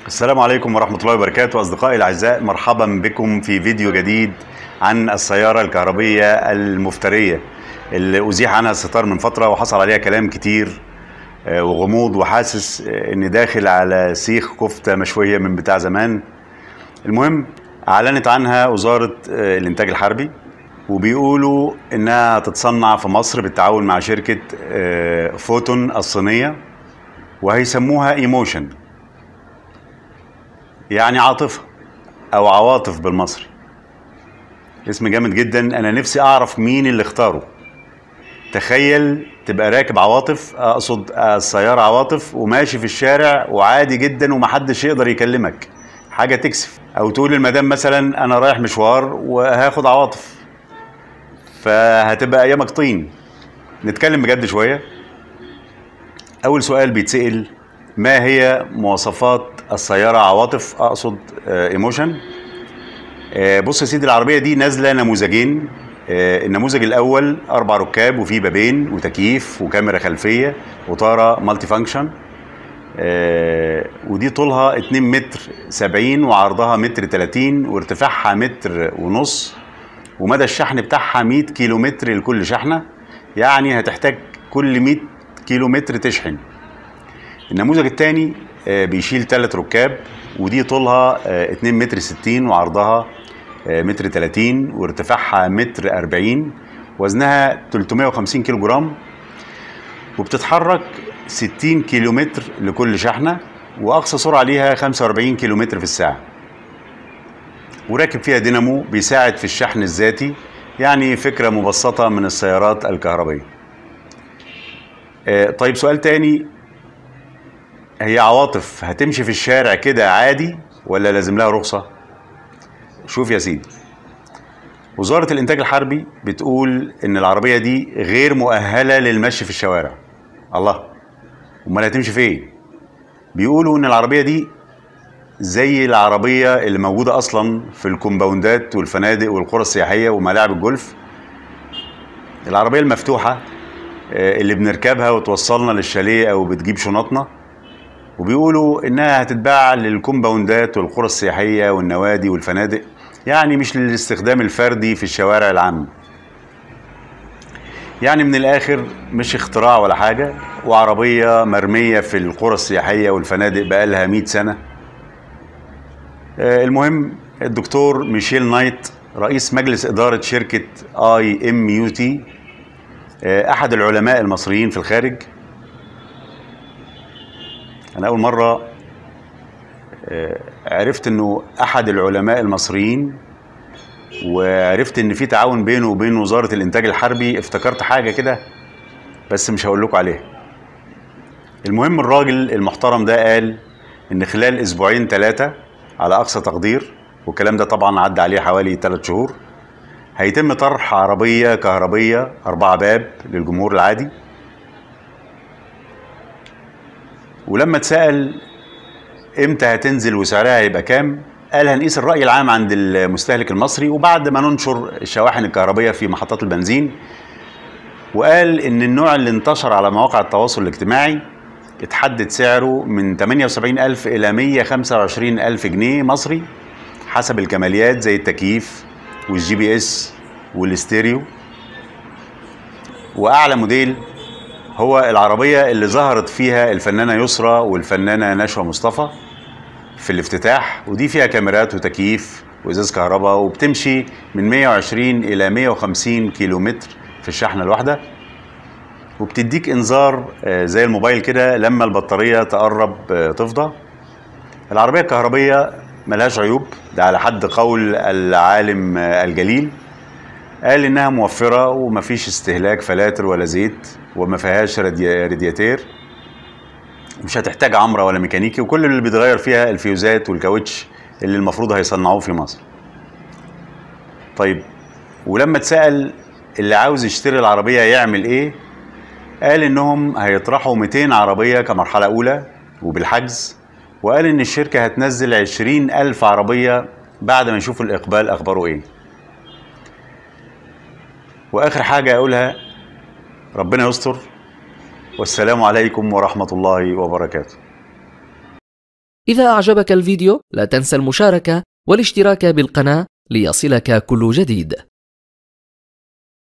السلام عليكم ورحمة الله وبركاته أصدقائي الأعزاء مرحبا بكم في فيديو جديد عن السيارة الكهربية المفترية اللي أزيح عنها الستار من فترة وحصل عليها كلام كتير آه، وغموض وحاسس آه، إني داخل على سيخ كفتة مشوية من بتاع زمان المهم أعلنت عنها وزارة آه، الإنتاج الحربي وبيقولوا إنها تتصنع في مصر بالتعاون مع شركة آه، فوتون الصينية وهيسموها ايموشن يعني عاطفة أو عواطف بالمصري اسم جامد جدا أنا نفسي أعرف مين اللي اختاره تخيل تبقى راكب عواطف أقصد السيارة عواطف وماشي في الشارع وعادي جدا ومحدش يقدر يكلمك حاجة تكسف أو تقول للمدام مثلا أنا رايح مشوار وهاخد عواطف فهتبقى أيامك طين نتكلم بجد شوية أول سؤال بيتسأل ما هي مواصفات السيارة عواطف أقصد ايموشن بص يا سيدي العربية دي نازلة نموذجين آه، النموذج الأول أربع ركاب وفيه بابين وتكييف وكاميرا خلفية وطارة مالتي فانكشن آه، ودي طولها 2 متر 70 وعرضها متر 30 وارتفاعها متر ونص ومدى الشحن بتاعها 100 كيلو متر لكل شحنة يعني هتحتاج كل 100 كيلو متر تشحن النموذج الثاني بيشيل ثلاث ركاب ودي طولها آه، 2 متر 60 وعرضها آه، متر 30 وارتفاعها متر 40 وزنها 350 كيلو جرام وبتتحرك 60 كيلو متر لكل شحنة وأقصى سرعة ليها 45 كيلو متر في الساعة وراكب فيها دينامو بيساعد في الشحن الذاتي يعني فكرة مبسطة من السيارات الكهربية آه، طيب سؤال تاني هي عواطف هتمشي في الشارع كده عادي ولا لازم لها رخصة؟ شوف يا سيدي وزارة الإنتاج الحربي بتقول إن العربية دي غير مؤهلة للمشي في الشوارع الله أمال هتمشي فين؟ بيقولوا إن العربية دي زي العربية اللي موجودة أصلا في الكومباوندات والفنادق والقرى السياحية وملاعب الجولف العربية المفتوحة آه، اللي بنركبها وتوصلنا للشاليه أو بتجيب شنطنا وبيقولوا انها هتتباع للكومباوندات والقرى السياحيه والنوادي والفنادق يعني مش للاستخدام الفردي في الشوارع العامه يعني من الاخر مش اختراع ولا حاجه وعربيه مرميه في القرى السياحيه والفنادق بقالها 100 سنه آه، المهم الدكتور ميشيل نايت رئيس مجلس اداره شركه اي ام يو تي احد العلماء المصريين في الخارج انا اول مره آه، عرفت انه احد العلماء المصريين وعرفت ان في تعاون بينه وبين وزاره الانتاج الحربي افتكرت حاجه كده بس مش هقول لكم عليها المهم الراجل المحترم ده قال ان خلال اسبوعين ثلاثه على اقصى تقدير والكلام ده طبعا عدى عليه حوالي ثلاث شهور هيتم طرح عربيه كهربيه اربعه باب للجمهور العادي ولما اتسأل امتى هتنزل وسعرها هيبقى كام قال هنقيس الرأي العام عند المستهلك المصري وبعد ما ننشر الشواحن الكهربية في محطات البنزين وقال ان النوع اللي انتشر على مواقع التواصل الاجتماعي اتحدد سعره من 78 ألف إلى 125 ألف جنيه مصري حسب الكماليات زي التكييف والجي بي اس والاستيريو وأعلى موديل هو العربية اللي ظهرت فيها الفنانة يسرى والفنانة نشوى مصطفى في الافتتاح ودي فيها كاميرات وتكييف وإزاز كهرباء وبتمشي من 120 إلى 150 كيلو متر في الشحنة الواحدة وبتديك إنذار آه، زي الموبايل كده لما البطارية تقرب آه، تفضى العربية الكهربية ملهاش عيوب ده على حد قول العالم آه، الجليل قال انها موفره ومفيش استهلاك فلاتر ولا زيت وما فيهاش راديا- رادياتير مش هتحتاج عمره ولا ميكانيكي وكل اللي بيتغير فيها الفيوزات والكاوتش اللي المفروض هيصنعوه في مصر طيب ولما اتسال اللي عاوز يشتري العربيه يعمل ايه قال انهم هيطرحوا 200 عربيه كمرحله اولى وبالحجز وقال ان الشركه هتنزل 20 الف عربيه بعد ما يشوفوا الاقبال اخباره ايه واخر حاجه اقولها ربنا يستر والسلام عليكم ورحمه الله وبركاته إذا أعجبك الفيديو لا تنسى المشاركة والاشتراك بالقناة ليصلك كل جديد